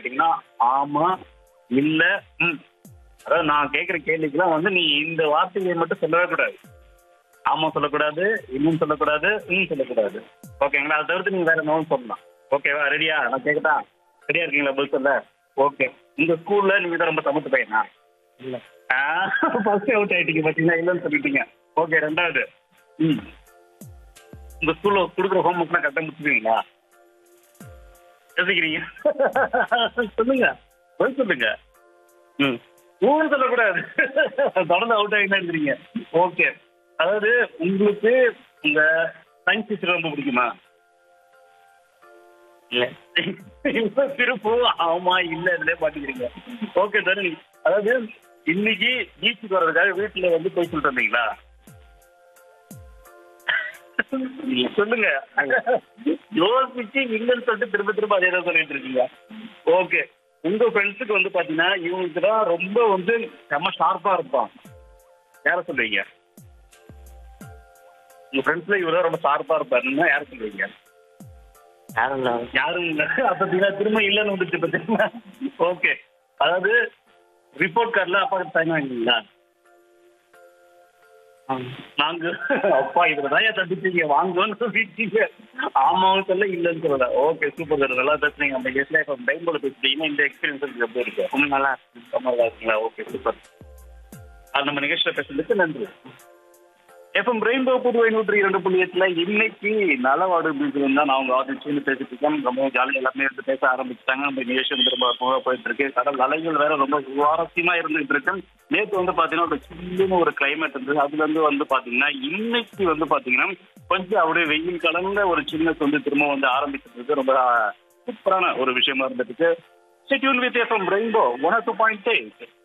கேட்டீங்கன்னா ஆமா இல்ல ம் அதாவது நான் கேட்கிற கேள்விக்கெல்லாம் வந்து நீ இந்த வார்த்தைகளை மட்டும் சொல்லவே கூடாது ஆமா சொல்லக்கூடாது இன்னும் சொல்லக்கூடாது ம் சொல்லக்கூடாது ஓகேங்களா அதை தவிர்த்து நீங்க வேற நோன் சொல்லலாம் ஓகேவா ரெடியா நான் கேட்கட்டா ரெடியா இருக்கீங்களா பதில் சொல்ல ஓகே உங்க ஸ்கூல்ல நீங்க தான் ரொம்ப சமத்து பையனா இல்ல ஃபர்ஸ்ட் அவுட் ஆயிட்டீங்க பாத்தீங்களா இல்லைன்னு சொல்லிட்டீங்க ஓகே ரெண்டாவது ம் உங்க ஸ்கூல்ல கொடுக்குற ஹோம் ஒர்க்லாம் கரெக்டாக முடிச்சுருவீங்களா யோசிக்கிறீங்க சொல்லுங்க பதில் சொல்லுங்க ம் ஊன்னு சொல்லக்கூடாது தொடர்ந்து அவுட் ஆகிட்டே இருக்கிறீங்க ஓகே அதாவது உங்களுக்கு உங்க சயின்ஸ் டீச்சர் ரொம்ப பிடிக்குமா இல்ல இப்ப திருப்பவும் ஆமா இல்ல இதுலயே பாத்துக்கிறீங்க ஓகே சார் அதாவது இன்னைக்கு பீச்சுக்கு வர்றதுக்காக வீட்டுல வந்து போய் சொல்லிட்டு வந்தீங்களா சொல்லுங்க யோசிச்சு இல்லைன்னு சொல்லிட்டு திரும்ப திரும்ப அதே தான் சொல்லிட்டு இருக்கீங்க ஓகே உங்க ஃப்ரெண்ட்ஸுக்கு வந்து பாத்தீங்கன்னா இவங்களுக்கு தான் ரொம்ப வந்து செம்ம ஷார்ப்பா இருப்பான் யார சொல்லுவீங்க உங்க ஃப்ரெண்ட்ஸ்ல இவரு ரொம்ப ஷார்ப்பா இருப்பாருன்னா யார சொல்லுவீங்க யாரும் இல்ல யாரும் இல்ல பாத்தீங்கன்னா திரும்ப இல்லைன்னு வந்துச்சு பாத்தீங்கன்னா ஓகே அதாவது ரிப்போர்ட் கார்டுல அப்பா சைன் வாங்கிங்களா ஆமா. நாங்க அப்பா இதுல தான் ஏன் தப்பிச்சீங்க வாங்குவோன்னு சொல்லிட்டீங்க ஆமாவும் சொல்ல இல்லைன்னு சொல்லல ஓகே சூப்பர் சார் நல்லா பேசுறீங்க அந்த கேஸ்ல இப்போ டைம்போல பேசுறீங்கன்னா இந்த எக்ஸ்பீரியன்ஸ் உங்களுக்கு எப்படி இருக்கு ரொம்ப நல்லா இருக்கு ரொம்ப நல்லா இருக்குங்களா ஓகே சூப்பர் அது நம்ம நிகழ்ச்சியில பேசுறதுக்கு நன்றி எஃப்எம் ரெயின்போ புதுவை நூற்றி இரண்டு புள்ளி எட்டுல இன்னைக்கு நலவாடு பீச்சில் தான் நான் உங்க ஆதிச்சுன்னு பேசிட்டு இருக்கேன் ரொம்ப ஜாலியாக எல்லாமே எடுத்து பேச ஆரம்பிச்சிட்டாங்க நம்ம நிகழ்ச்சி வந்து ரொம்ப போக போயிட்டு இருக்கு கடல் அலைகள் வேற ரொம்ப சுவாரஸ்யமா இருந்துட்டு இருக்கு நேற்று வந்து பாத்தீங்கன்னா ஒரு சில்லுன்னு ஒரு கிளைமேட் இருந்தது அதுல இருந்து வந்து பாத்தீங்கன்னா இன்னைக்கு வந்து பாத்தீங்கன்னா கொஞ்சம் அப்படியே வெயில் கலந்த ஒரு சில்னஸ் வந்து திரும்ப வந்து ஆரம்பிச்சிருக்கு ரொம்ப சூப்பரான ஒரு விஷயமா இருந்துட்டு stay tune with FM Rainbow one two point